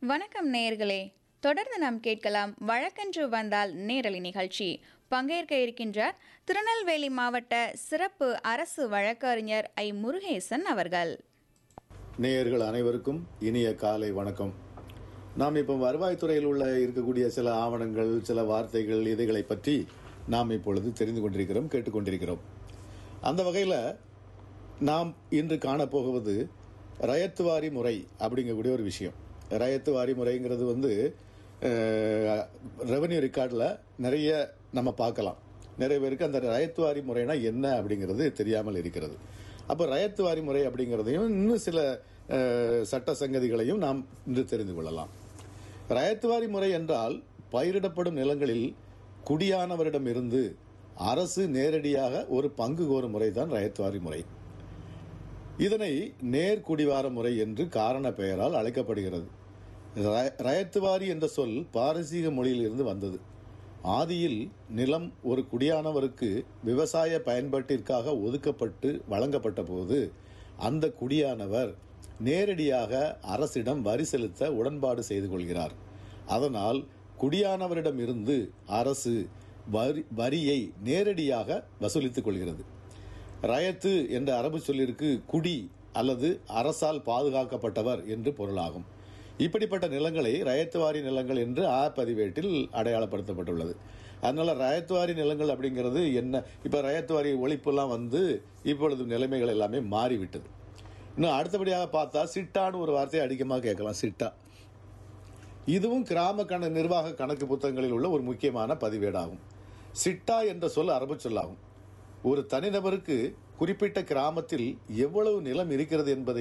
வணக்கம் நேயர்களே தொடர்ந்து நாம் கேட்கலாம் வழக்கன்று வந்தால் நேரலை நிகழ்ச்சி பங்கேற்க இருக்கின்றார் திருநெல்வேலி மாவட்ட சிறப்பு அரசு வழக்கறிஞர் ஐ முருகேசன் அவர்கள் நேயர்கள் அனைவருக்கும் இனிய காலை வணக்கம் நாம் இப்போ வருவாய்த்துறையில் உள்ள இருக்கக்கூடிய சில ஆவணங்கள் சில வார்த்தைகள் இதைகளை பற்றி நாம் இப்பொழுது தெரிந்து கொண்டிருக்கிறோம் கேட்டுக்கொண்டிருக்கிறோம் அந்த வகையில் நாம் இன்று காணப்போகுவது ரயத்துவாரி முறை அப்படிங்கக்கூடிய ஒரு விஷயம் ரயத்துவாரி முறைங்கிறது வந்து ரெவன்யூ ரெக்கார்டில் நிறைய நம்ம பார்க்கலாம் நிறைய பேருக்கு அந்த ரயத்துவாரி முறைனா என்ன அப்படிங்கிறது தெரியாமல் இருக்கிறது அப்போ ரயத்துவாரி முறை அப்படிங்கிறதையும் இன்னும் சில அஹ், சட்ட சங்கதிகளையும் நாம் இன்று தெரிந்து கொள்ளலாம் ரயத்துவாரி முறை என்றால் பயிரிடப்படும் நிலங்களில் குடியானவரிடமிருந்து அரசு நேரடியாக ஒரு பங்கு கோரும் முறைதான் ரயத்துவாரி முறை இதனை நேர்குடிவார முறை என்று காரண பெயரால் அழைக்கப்படுகிறது ரய- ரயத்துவாரி என்ற சொல் பாரசீக மொழியிலிருந்து வந்தது ஆதியில் நிலம் ஒரு குடியானவருக்கு விவசாய பயன்பாட்டிற்காக ஒதுக்கப்பட்டு வழங்கப்பட்ட போது அந்த குடியானவர் நேரடியாக அரசிடம் வரி செலுத்த உடன்பாடு செய்து கொள்கிறார் அதனால் குடியானவரிடம் இருந்து அரசு வரி வரியை நேரடியாக வசூலித்துக் கொள்கிறது ரயத்து என்ற அரபு சொல்லிற்கு குடி அல்லது அரசால் பாதுகாக்கப்பட்டவர் என்று பொருளாகும் இப்படிப்பட்ட நிலங்களை ரயத்துவாரி நிலங்கள் என்று ஆ பதிவேட்டில் அடையாளப்படுத்தப்பட்டுள்ளது அதனால ரயத்துவாரி நிலங்கள் அப்படிங்கிறது என்ன இப்ப ரயத்துவாரி ஒழிப்புலாம் வந்து இப்பொழுது நிலைமைகள் எல்லாமே மாறிவிட்டது இன்னும் அடுத்தபடியாக பார்த்தா சிட்டான்னு ஒரு வார்த்தையை அதிகமாக கேட்கலாம் சிட்டா இதுவும் கிராம கண நிர்வாக கணக்கு புத்தகங்களில் உள்ள ஒரு முக்கியமான பதிவேடாகும் சிட்டா என்ற சொல் அரபு சொல்லாகும் ஒரு தனிநபருக்கு குறிப்பிட்ட கிராமத்தில் எவ்வளவு நிலம் இருக்கிறது என்பதை